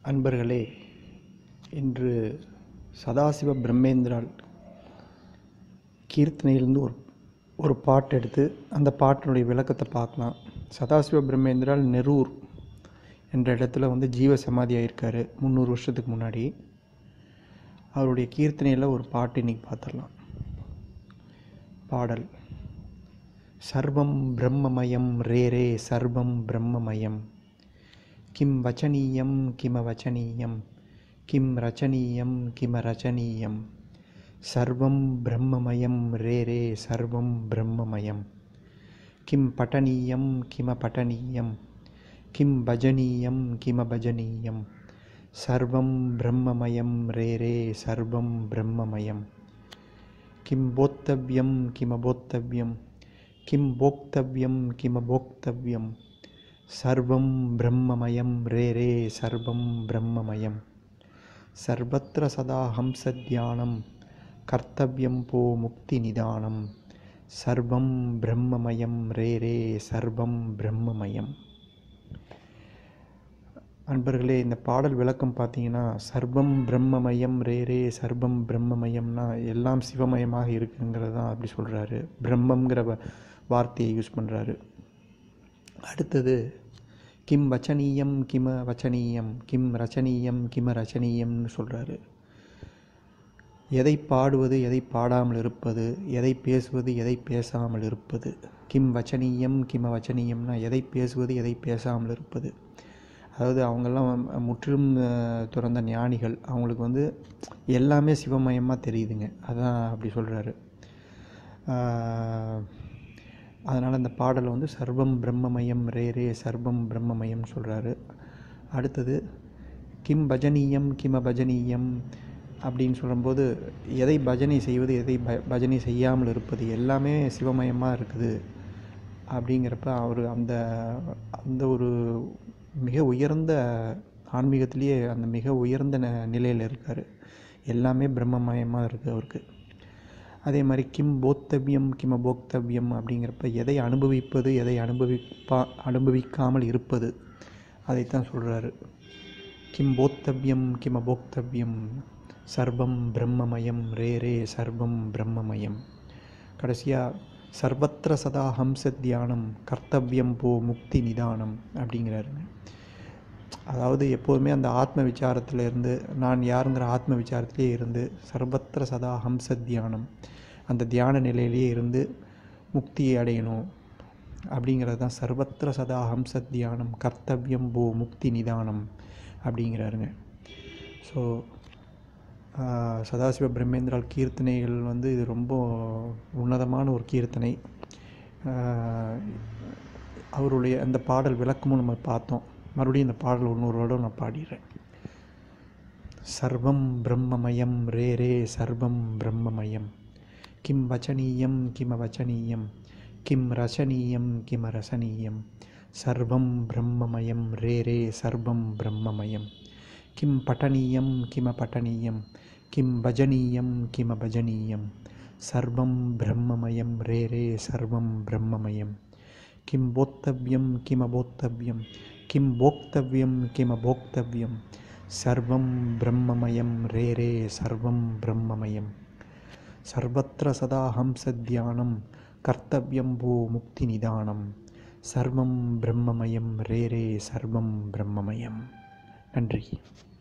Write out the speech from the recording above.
அன்பர்களே இன்று சதாசிவ பிரம்மேந்திரால் கீர்த்தனையிலிருந்து ஒரு ஒரு பாட்டு எடுத்து அந்த பாட்டினுடைய விளக்கத்தை பார்க்கலாம் சதாசிவ பிரம்மேந்திரால் நெரூர் என்ற இடத்துல வந்து ஜீவ சமாதி ஆயிருக்காரு முந்நூறு வருஷத்துக்கு முன்னாடி அவருடைய கீர்த்தனையில் ஒரு பாட்டு இன்னைக்கு பார்த்துடலாம் பாடல் சர்வம் பிரம்மமயம் ரே ரே சர்வம் பிரம்மமயம் கிம் வச்சனீயம் கிம வச்சனீயம் கிம் ரச்சனீயம் கிம ரச்சனீயம் சர்வம் பிரம்மமயம் ரே ரே சர்வம் பிரம்மமயம் கிம் பட்டனீயம் கிம பட்டனீயம் கிம் பஜனீயம் கிம பஜனீயம் சர்வம் பிரம்மமயம் ரே ரே சர்வம் பிரம்மமயம் किं बोक्तव्यं किमबोक्तव्यं किं भोक्तव्यं किमभोक्तव्यं सर्वं ब्रह्ममयं रे रे सर्वं ब्रह्ममयं सर्वत्र सदा हंसध्यानं कर्तव्यं पो मुक्तिनिदानं सर्वं ब्रह्ममयं रे रे सर्वं ब्रह्ममयम् அன்பர்களே இந்த பாடல் விளக்கம் பார்த்தீங்கன்னா சர்வம் பிரம்மமயம் ரே ரே சர்வம் பிரம்மமயம்னா எல்லாம் சிவமயமாக இருக்குங்கிறது தான் அப்படி சொல்கிறாரு பிரம்மங்கிற வ- வார்த்தையை யூஸ் பண்ணுறாரு அடுத்தது கிம் வச்சனீயம் கிம வச்சனீயம் கிம் ரச்சனீயம் கிம ரச்சனீயம்னு சொல்கிறாரு எதை பாடுவது எதை பாடாமல் இருப்பது எதை பேசுவது எதை பேசாமல் இருப்பது கிம் வச்சனீயம் கிம வச்சனீயம்னா எதை பேசுவது எதை பேசாமல் இருப்பது அதாவது அவங்கெல்லாம் முற்றிலும் அஹ், துறந்த ஞானிகள் அவங்களுக்கு வந்து எல்லாமே சிவமயமாக தெரியுதுங்க அதான் அப்படி சொல்கிறாரு அதனால் அந்த பாடலை வந்து சர்வம் பிரம்மமயம் ரே ரே சர்வம் பிரம்மமயம்னு சொல்கிறாரு அடுத்தது கிம் பஜனீயம் கிம பஜனீயம் அப்படின்னு சொல்லும்போது எதை பஜனை செய்வது எதை ப பஜனை செய்யாமல் இருப்பது எல்லாமே சிவமயமாக இருக்குது அப்படிங்கிறப்ப அவர் அந்த அந்த ஒரு மிக உயர்ந்த ஆன்மீகத்திலேயே அந்த மிக உயர்ந்த ந நிலையில் இருக்கார் எல்லாமே பிரம்மமயமாக இருக்குது அவருக்கு அதே மாதிரி கிம் போக்தவ்யம் கிம போக்தவ்யம் அப்படிங்கிறப்ப எதை அனுபவிப்பது எதை அனுபவிப்பா அனுபவிக்காமல் இருப்பது அதைத்தான் சொல்கிறாரு கிம் போக்தவ்யம் கிம போக்தவ்யம் சர்வம் பிரம்மமயம் ரே ரே சர்வம் பிரம்மமயம் கடைசியாக சர்வத்திர சதா ஹம்ச தியானம் கர்த்தவ்யம் போ முக்தி நிதானம் அப்படிங்கிறாருங்க அதாவது எப்போதுமே அந்த ஆத்ம விசாரத்தில் இருந்து நான் யாருங்கிற ஆத்ம விசாரத்திலே இருந்து சர்வத்திர சதா ஹம்ச தியானம் அந்த தியான நிலையிலேயே இருந்து முக்தியை அடையணும் அப்படிங்கிறது தான் சர்வத்திர சதா ஹம்ச தியானம் கர்த்தவ்யம் போ முக்தி நிதானம் அப்படிங்கிறாருங்க ஸோ சதாசிவ பிரம்மேந்திரால் கீர்த்தனைகள் வந்து இது ரொம்ப உன்னதமான ஒரு கீர்த்தனை ஆஹ் அவருடைய அந்த பாடல் விளக்கமும் நம்ம பார்த்தோம் மறுபடியும் இந்த பாடல் இன்னொரு வருடம் நான் பாடிடுறேன் சர்வம் பிரம்மமயம் ரே ரே சர்வம் பிரம்மமயம் கிம் வச்சனீயம் கிம வச்சனீயம் கிம் ரசனீயம் கிம ரசனீயம் சர்வம் பிரம்மமயம் ரே ரே சர்வம் பிரம்மமயம் கிம் பட்டனீயம் கிம பட்டனீயம் கிம் பஜனீயம் கிம பஜனீயம் சர்வம் பிரம்மமயம் ரே ரே சர்வம் பிரம்மமயம் किं बोक्तव्यं किमबोक्तव्यं किं भोक्तव्यं किमभोक्तव्यं सर्वं ब्रह्ममयं रे रे सर्वं ब्रह्ममयं सर्वत्र सदा हंसध्यानं कर्तव्यं भो मुक्तिनिदानं सर्वं ब्रह्ममयं रे रे सर्वं ब्रह्ममयं நன்றி